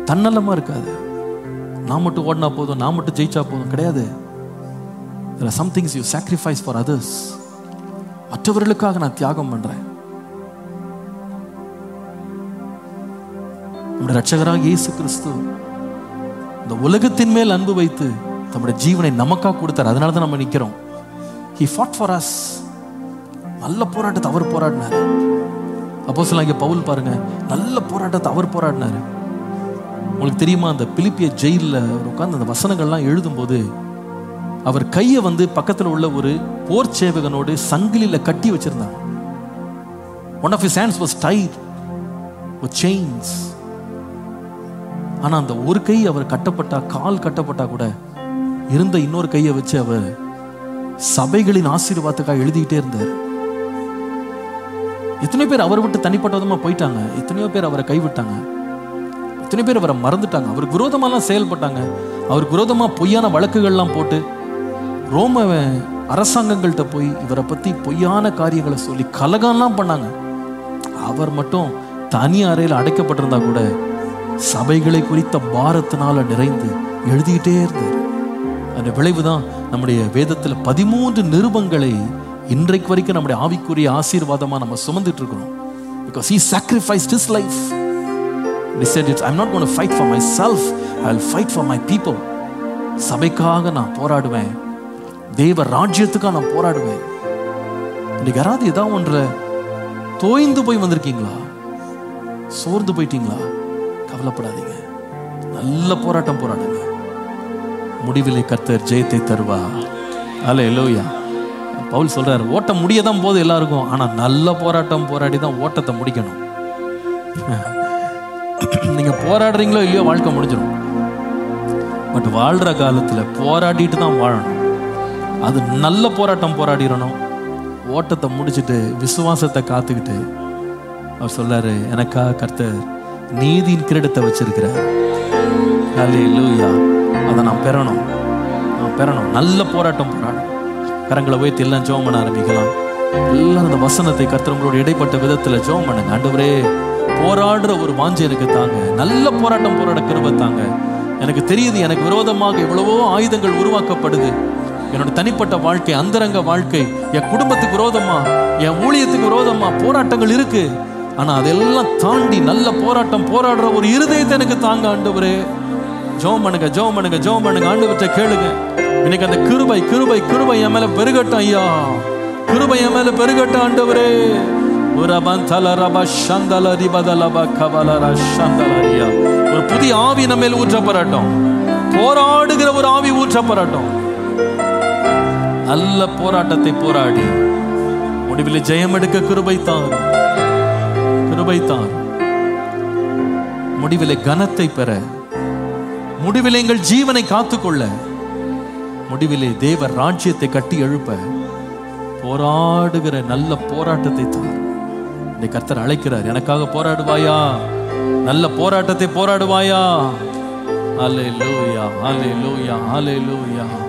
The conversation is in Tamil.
தன்னலமா இருக்காது நான் மட்டும் ஓடினா போதும் நான் மட்டும் ஜெயிச்சா போதும் கிடையாது there are some things you sacrifice for others மற்றவர்களுக்காக நான் தியாகம் பண்றேன் நம்முடைய ரட்சகராக இயேசு கிறிஸ்து இந்த உலகத்தின் மேல் அன்பு வைத்து தம்முடைய ஜீவனை நமக்காக கொடுத்தார் அதனால தான் நம்ம நிக்கிறோம் he fought for us நல்ல போராட்டத்தை அவர் போராடினாரு அப்போ இங்க பவுல் பாருங்க நல்ல போராட்டத்தை அவர் போராடினாரு உங்களுக்கு தெரியுமா அந்த பிலிப்பிய ஜெயிலில் அவர் உட்கார்ந்து அந்த வசனங்கள்லாம் எழுதும்போது அவர் கையை வந்து பக்கத்தில் உள்ள ஒரு போர் சேவகனோடு சங்கிலியில கட்டி வச்சிருந்தாங்க one of his hands was tied with chains ஆனா அந்த ஒரு கை அவர் கட்டப்பட்டா கால் கட்டப்பட்டா கூட இருந்த இன்னொரு கையை வச்சு அவர் சபைகளின் ஆசீர்வாதத்துக்காக எழுதிக்கிட்டே இருந்தார் எத்தனையோ பேர் அவரை விட்டு தனிப்பட்ட விதமா போயிட்டாங்க எத்தனையோ பேர் அவரை கைவிட்டாங்க எத்தனை பேர் அவரை மறந்துட்டாங்க அவருக்கு விரோதமாலாம் செயல்பட்டாங்க அவருக்கு விரோதமா பொய்யான வழக்குகள்லாம் போட்டு ரோம அரசாங்கங்கள்கிட்ட போய் இவரை பத்தி பொய்யான காரியங்களை சொல்லி கலகம்லாம் பண்ணாங்க அவர் மட்டும் தனி அறையில் அடைக்கப்பட்டிருந்தா கூட சபைகளை குறித்த பாரத்தினால நிறைந்து எழுதிக்கிட்டே இருந்தார் அந்த விளைவுதான் நம்முடைய வேதத்துல பதிமூன்று நிருபங்களை இன்றைக்கு வரைக்கும் நம்முடைய ஆவிக்குரிய ஆசீர்வாதமா நம்ம சுமந்துட்டு இருக்கிறோம் because he sacrificed his life he said it's i'm not going to fight for myself i'll fight for my people சபைக்காக நான் போராடுவேன் தேவ ராஜ்யத்துக்காக நான் போராடுவேன் இன்னைக்கு யாராவது ஏதாவது ஒன்றை தோய்ந்து போய் வந்திருக்கீங்களா சோர்ந்து போயிட்டீங்களா கவலைப்படாதீங்க நல்ல போராட்டம் போராடுங்க முடிவிலே கர்த்தர் ஜெயத்தை தருவா அல்ல எல்லோயா பவுல் சொல்றாரு ஓட்டம் முடிய தான் போது எல்லாருக்கும் ஆனா நல்ல போராட்டம் போராடி தான் ஓட்டத்தை முடிக்கணும் நீங்க போராடுறீங்களோ இல்லையோ வாழ்க்கை முடிஞ்சிடும் பட் வாழ்ற காலத்துல போராடிட்டு தான் வாழணும் அது நல்ல போராட்டம் போராடிடணும் ஓட்டத்தை முடிச்சிட்டு விசுவாசத்தை காத்துக்கிட்டு அவர் சொல்றாரு எனக்கா கர்த்தர் நீதியின் கிரீடத்தை வச்சிருக்கிறார் அல்லேலூயா அதை நான் பெறணும் நான் பெறணும் நல்ல போராட்டம் போராடணும் கரங்களை உயர்த்தி எல்லாம் ஜெபம் பண்ண ஆரம்பிக்கலாம் எல்லாம் அந்த வசனத்தை கர்த்தர் உங்களோட இடைப்பட்ட விதத்துல ஜெபம் பண்ணுங்க ஆண்டவரே போராடுற ஒரு வாஞ்சை எனக்கு தாங்க நல்ல போராட்டம் போராட கிருபை தாங்க எனக்கு தெரியுது எனக்கு விரோதமாக எவ்வளவோ ஆயுதங்கள் உருவாக்கப்படுது என்னோட தனிப்பட்ட வாழ்க்கை அந்தரங்க வாழ்க்கை என் குடும்பத்துக்கு விரோதமா என் ஊழியத்துக்கு விரோதமா போராட்டங்கள் இருக்கு ஆனா அதெல்லாம் தாண்டி நல்ல போராட்டம் போராடுற ஒரு இருதயத்தை எனக்கு தாங்க ஆண்டவரே ஜோம் பண்ணுங்க ஜோம் பண்ணுங்க ஜோம் பண்ணுங்க ஆண்டவர்கிட்ட கேளுங்க இன்னைக்கு அந்த கிருபை கிருபை கிருபை என் மேல பெருகட்டும் ஐயா கிருபை என் மேல பெருகட்டும் ஆண்டவரே உரபந்தல ரப சந்தல ரிபதலப கபலர சந்தலரியா ஒரு புதிய ஆவி நம்ம மேல் ஊற்றப்படட்டும் போராடுகிற ஒரு ஆவி ஊற்றப்படட்டும் நல்ல போராட்டத்தை போராடி முடிவில் ஜெயம் எடுக்க கிருபை தார் கிருபை தார் முடிவிலே கனத்தை பெற முடிவிலே எங்கள் ஜீவனை காத்துக்கொள்ள முடிவிலே தேவ ராஜ்யத்தை கட்டி எழுப்ப போராடுகிற நல்ல போராட்டத்தை தார் இந்த கர்த்தர் அழைக்கிறார் எனக்காக போராடுவாயா நல்ல போராட்டத்தை போராடுவாயா அல்லேலூயா அல்லேலூயா அல்லேலூயா